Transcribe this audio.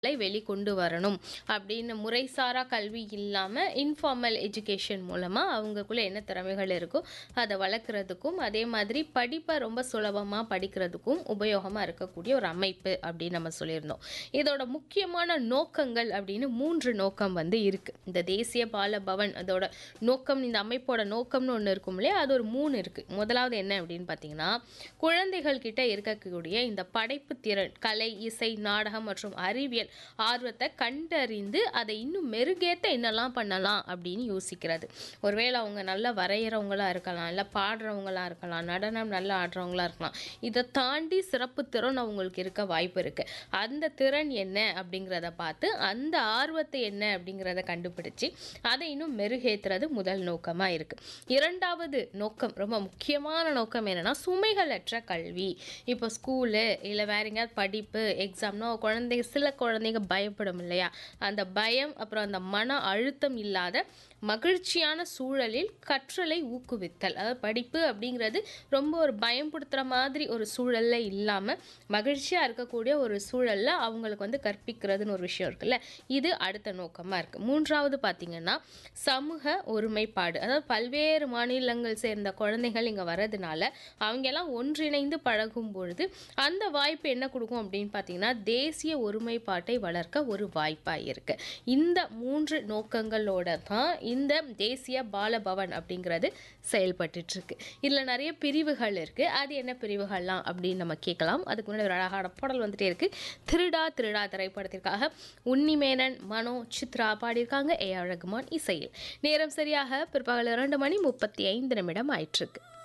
லை வெளிக்கொண்டு வரணும் அப்படின்னு முறைசாரா கல்வி இல்லாமல் இன்ஃபார்மல் எஜுகேஷன் மூலமாக அவங்களுக்குள்ள என்ன திறமைகள் இருக்கோ அதை வளர்க்குறதுக்கும் அதே மாதிரி படிப்பை ரொம்ப சுலபமாக படிக்கிறதுக்கும் உபயோகமாக இருக்கக்கூடிய ஒரு அமைப்பு அப்படின்னு நம்ம சொல்லியிருந்தோம் இதோட முக்கியமான நோக்கங்கள் அப்படின்னு மூன்று நோக்கம் வந்து இருக்குது இந்த தேசிய பால பவன் அதோட நோக்கம் இந்த அமைப்போட நோக்கம்னு ஒன்று இருக்கும் இல்லையா அது ஒரு மூணு இருக்குது முதலாவது என்ன அப்படின்னு பார்த்தீங்கன்னா குழந்தைகள் கிட்ட இருக்கக்கூடிய இந்த படைப்பு திறன் கலை இசை நாடகம் மற்றும் அறிவியல் ஆர்வத்தை கண்டறிந்து அதை இன்னும் மெருகேற்ற என்னெல்லாம் பண்ணலாம் அப்படின்னு யோசிக்கிறது ஒருவேளை அவங்க நல்லா வரைகிறவங்களா இருக்கலாம் இல்லை பாடுறவங்களா இருக்கலாம் நடனம் நல்லா ஆடுறவங்களா இருக்கலாம் இதை தாண்டி சிறப்பு திறன் அவங்களுக்கு இருக்க வாய்ப்பு இருக்கு அந்த திறன் என்ன அப்படிங்கிறத பார்த்து அந்த ஆர்வத்தை என்ன அப்படிங்கிறத கண்டுபிடிச்சு அதை இன்னும் மெருகேற்றுறது முதல் நோக்கமாக இருக்கு இரண்டாவது நோக்கம் ரொம்ப முக்கியமான நோக்கம் என்னன்னா சுமைகளற்ற கல்வி இப்போ ஸ்கூலு இல்லை வேற எங்கேயாவது படிப்பு எக்ஸாம்னா குழந்தைங்க சில குழந்தைங்க பயப்படும் இல்லையா அந்த பயம் அப்புறம் அந்த மன அழுத்தம் இல்லாத மகிழ்ச்சியான சூழலில் கற்றலை ஊக்குவித்தல் அதாவது படிப்பு அப்படிங்கிறது ரொம்ப ஒரு பயம்படுத்துகிற மாதிரி ஒரு சூழல்ல இல்லாமல் மகிழ்ச்சியாக இருக்கக்கூடிய ஒரு சூழல்ல அவங்களுக்கு வந்து கற்பிக்கிறதுன்னு ஒரு விஷயம் இருக்குல்ல இது அடுத்த நோக்கமாக இருக்குது மூன்றாவது பார்த்தீங்கன்னா சமூக ஒருமைப்பாடு அதாவது பல்வேறு மாநிலங்கள் சேர்ந்த குழந்தைகள் இங்கே வர்றதுனால அவங்க எல்லாம் ஒன்றிணைந்து பழகும் பொழுது அந்த வாய்ப்பு என்ன கொடுக்கும் அப்படின்னு பார்த்தீங்கன்னா தேசிய ஒருமைப்பாட்டை வளர்க்க ஒரு வாய்ப்பாக இருக்கு இந்த மூன்று நோக்கங்களோட தான் இந்த தேசிய பாலபவன் அப்படிங்கிறது செயல்பட்டுட்டு இருக்கு இதில் நிறைய பிரிவுகள் இருக்கு அது என்ன பிரிவுகள்லாம் அப்படின்னு நம்ம கேட்கலாம் அதுக்கு முன்னாடி ஒரு அழகான பாடல் வந்துட்டே இருக்கு திருடா திருடா திரைப்படத்திற்காக உன்னிமேனன் மனோ சித்ரா பாடியிருக்காங்க ஏ ஆர் ரகுமான் இசையில் நேரம் சரியாக பிற்பகல் இரண்டு மணி முப்பத்தி ஐந்து நிமிடம் ஆயிட்டிருக்கு